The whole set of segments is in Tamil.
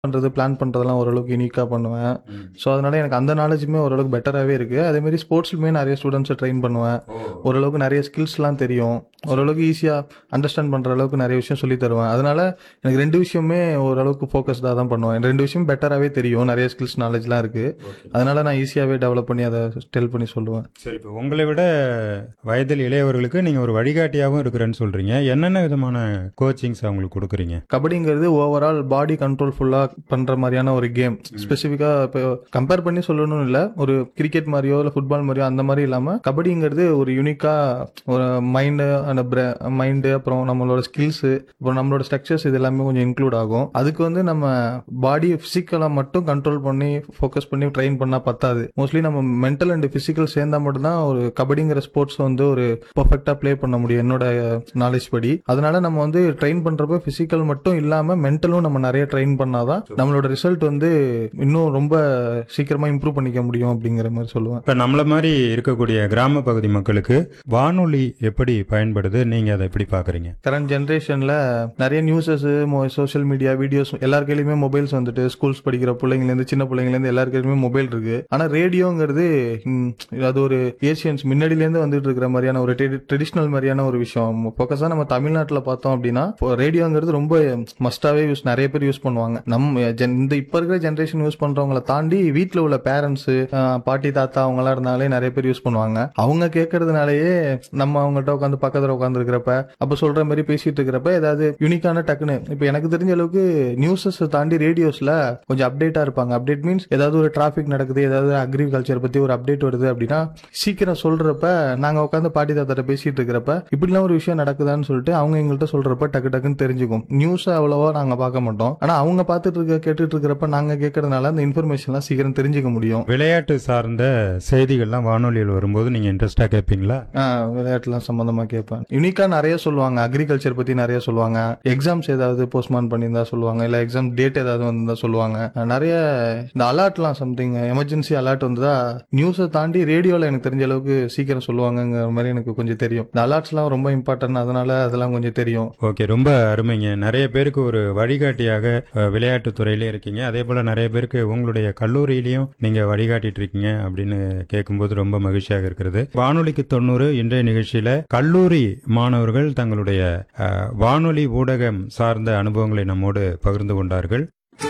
பண்றது பிளான் பண்றதெல்லாம் ஓரளவுக்கு யூனிக்காக பண்ணுவேன் ஸோ அதனால எனக்கு அந்த நாலேஜுமே ஓரளவுக்கு பெட்டராகவே இருக்கு அதே மாதிரி ஸ்போர்ட்ஸ்லுமே நிறைய ஸ்டூடெண்ட்ஸை ட்ரெயின் பண்ணுவேன் ஓரளவுக்கு நிறைய ஸ்கில்ஸ்லாம் தெரியும் ஓரளவுக்கு ஈஸியாக அண்டர்ஸ்டாண்ட் பண்ணுற அளவுக்கு நிறைய விஷயம் சொல்லி தருவேன் அதனால எனக்கு ரெண்டு விஷயமே ஓரளவுக்கு ஃபோக்கஸ்டாக தான் பண்ணுவேன் ரெண்டு விஷயம் பெட்டராகவே தெரியும் நிறைய ஸ்கில்ஸ் நாலேஜ்லாம் இருக்கு அதனால நான் ஈஸியாகவே டெவலப் பண்ணி அதை டெல் பண்ணி சொல்லுவேன் சரி இப்போ உங்களை விட வயதில் இளையவர்களுக்கு நீங்கள் ஒரு வழிகாட்டியாகவும் இருக்கிறேன்னு சொல்கிறீங்க என்னென்ன விதமான கோச்சிங்ஸ் அவங்களுக்கு கொடுக்குறீங்க கபடிங்கிறது ஓவரால் பாடி கண்ட்ரோல் ஃபுல்லாக பண்ணுற மாதிரியான ஒரு கேம் ஸ்பெசிஃபிக்காக இப்போ கம்பேர் பண்ணி சொல்லணும்னு இல்லை ஒரு கிரிக்கெட் மாதிரியோ இல்லை ஃபுட்பால் மாதிரியோ அந்த மாதிரி இல்லாமல் கபடிங்கிறது ஒரு யூனிக்காக ஒரு மைண்டு அந்த மைண்டு அப்புறம் நம்மளோட ஸ்கில்ஸு அப்புறம் நம்மளோட ஸ்ட்ரக்சர்ஸ் இது எல்லாமே கொஞ்சம் இன்க்ளூட் ஆகும் அதுக்கு வந்து நம்ம பாடியை ஃபிசிக்கலாக மட்டும் கண்ட்ரோல் பண்ணி ஃபோக்கஸ் பண்ணி ட்ரெயின் பண்ணால் பத்தாது மோஸ்ட்லி நம்ம மென்டல் அண்ட் ஃபிசிக்கல் சேர்ந்தா மட்டும்தான் ஒரு கபடிங்கிற ஸ்போர்ட்ஸ் வந்து ஒரு பர்ஃபெக்டாக ப்ளே பண்ண முடியும் என்னோட நாலேஜ் படி அதனால நம்ம வந்து ட்ரெயின் பண்றப்ப பிசிக்கல் மட்டும் இல்லாம மென்டலும் நம்ம நிறைய ட்ரெயின் பண்ணாதான் நம்மளோட ரிசல்ட் வந்து இன்னும் ரொம்ப சீக்கிரமா இம்ப்ரூவ் பண்ணிக்க முடியும் அப்படிங்கிற மாதிரி சொல்லுவேன் இப்போ நம்மள மாதிரி இருக்கக்கூடிய கிராம பகுதி மக்களுக்கு வானொலி எப்படி பயன்படுது நீங்கள் அதை எப்படி பார்க்குறீங்க கரண்ட் ஜென்ரேஷன்ல நிறைய நியூஸஸ் சோஷியல் மீடியா வீடியோஸ் எல்லார் கையிலுமே மொபைல்ஸ் வந்துட்டு ஸ்கூல்ஸ் படிக்கிற பிள்ளைங்கலேருந்து சின்ன பிள்ளைங்கலேருந்து எல்லார் கையிலுமே மொபைல் இருக்கு ஆனா ரேடியோங்கிறது ம், அது ஒரு ஏசியன்ஸ் முன்னாடியிலேருந்து வந்துட்டு இருக்கிற மாதிரியான ஒரு ட்ரெடிஷ்னல் மாதிரியான ஒரு விஷயம் ஃபோக்கஸாக நம்ம தமிழ்நாட்டில் பார்த்தோம் அப்படின்னா ரேடியோங்கிறது ரொம்ப மஸ்டாவே யூஸ் நிறைய பேர் யூஸ் பண்ணுவாங்க நம்ம gen- இந்த இப்போ இருக்கிற ஜென்ரேஷன் யூஸ் பண்றவங்கள தாண்டி வீட்டில் உள்ள பேரண்ட்ஸ் பாட்டி தாத்தா அவங்களாம் இருந்தாலே நிறைய பேர் யூஸ் பண்ணுவாங்க அவங்க கேட்கறதுனாலயே நம்ம அவங்ககிட்ட உட்காந்து பக்கத்துல உட்காந்து இருக்கிறப்ப அப்ப சொல்ற மாதிரி பேசிட்டு இருக்கிறப்ப ஏதாவது யூனிக்கான டக்குன்னு இப்போ எனக்கு தெரிஞ்ச அளவுக்கு நியூஸஸ் தாண்டி ரேடியோஸ்ல கொஞ்சம் அப்டேட்டா இருப்பாங்க அப்டேட் மீன்ஸ் ஏதாவது ஒரு டிராஃபிக் நடக்குது ஏதாவது அக்ரிகல்ச்சர் பத்தி ஒரு அப்டேட் வருது அப்படின்னா சீக்கிரம் சொல்றப்ப நாங்க உட்காந்து பாட்டி தாத்தாட்ட பேசிட்டு இருக்கிறப்ப இப்படிலாம் ஒரு விஷயம் நடக்குதான்னு சொல்லிட்டு அவங்க எங்கள்கிட்ட சொல்றப்ப டக்கு டக்குன்னு தெரிஞ்சுக்கும் நியூஸ் அவ்வளவா நாங்க பார்க்க மாட்டோம் ஆனா அவங்க பார்த்துட்டு இருக்க கேட்டுட்டு இருக்கிறப்ப நாங்க கேட்கறதுனால அந்த இன்ஃபர்மேஷன்லாம் சீக்கிரம் தெரிஞ்சுக்க முடியும் விளையாட்டு சார்ந்த செய்திகள்லாம் வானொலியில் வரும்போது நீங்கள் இன்ட்ரெஸ்டாக கேட்பீங்களா ஆ, விளையாட்டுலாம் சம்பந்தமா கேட்பேன் யூனிக்கா நிறைய சொல்லுவாங்க அக்ரிகல்ச்சர் பத்தி நிறைய சொல்லுவாங்க எக்ஸாம்ஸ் ஏதாவது போஸ்ட்மான் பண்ணியிருந்தா சொல்லுவாங்க இல்ல எக்ஸாம் டேட் ஏதாவது வந்திருந்தா சொல்லுவாங்க ஆ, நிறைய இந்த அலர்ட்லாம் சம்திங் எமர்ஜென்சி அலர்ட் வந்ததா நியூஸை தாண்டி ரேடியோல எனக்கு தெரிஞ்ச அளவுக்கு சீக்கிரம் சொல்லுவாங்கங்கிற மாதிரி எனக்கு கொஞ்சம் தெரியும் இந்த அலர்ட்ஸ்லாம் ரொம்ப இம்பார்ட்டன்ட் அதனால அதெல்லாம் கொஞ்சம் தெரியும் ஓகே ரொம்ப அருமைங்க நிறைய பேருக்கு ஒரு வழிகாட்டியாக அஹ், விளையாட்டுத் துறையிலே இருக்கீங்க அதே போல் நிறைய பேருக்கு உங்களுடைய கல்லூரியிலையும் நீங்கள் வழிகாட்டிட்டு இருக்கீங்க அப்படின்னு கேட்கும்போது ரொம்ப மகிழ்ச்சியாக இருக்கிறது வானொலிக்கு தொண்ணூறு இன்றைய நிகழ்ச்சியில் கல்லூரி மாணவர்கள் தங்களுடைய அஹ், வானொலி ஊடகம் சார்ந்த அனுபவங்களை நம்மோடு பகிர்ந்து கொண்டார்கள்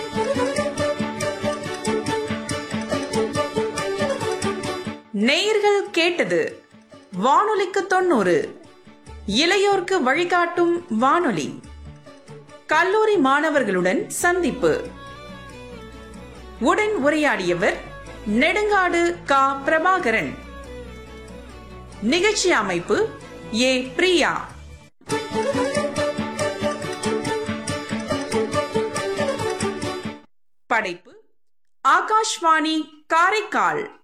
நேயர்கள் கேட்டது வானொலிக்கு தொண்ணூறு இளையோர்க்கு வழிகாட்டும் வானொலி கல்லூரி மாணவர்களுடன் சந்திப்பு உடன் உரையாடியவர் நெடுங்காடு கா பிரபாகரன் நிகழ்ச்சி அமைப்பு ஏ பிரியா படைப்பு ஆகாஷ்வாணி காரைக்கால்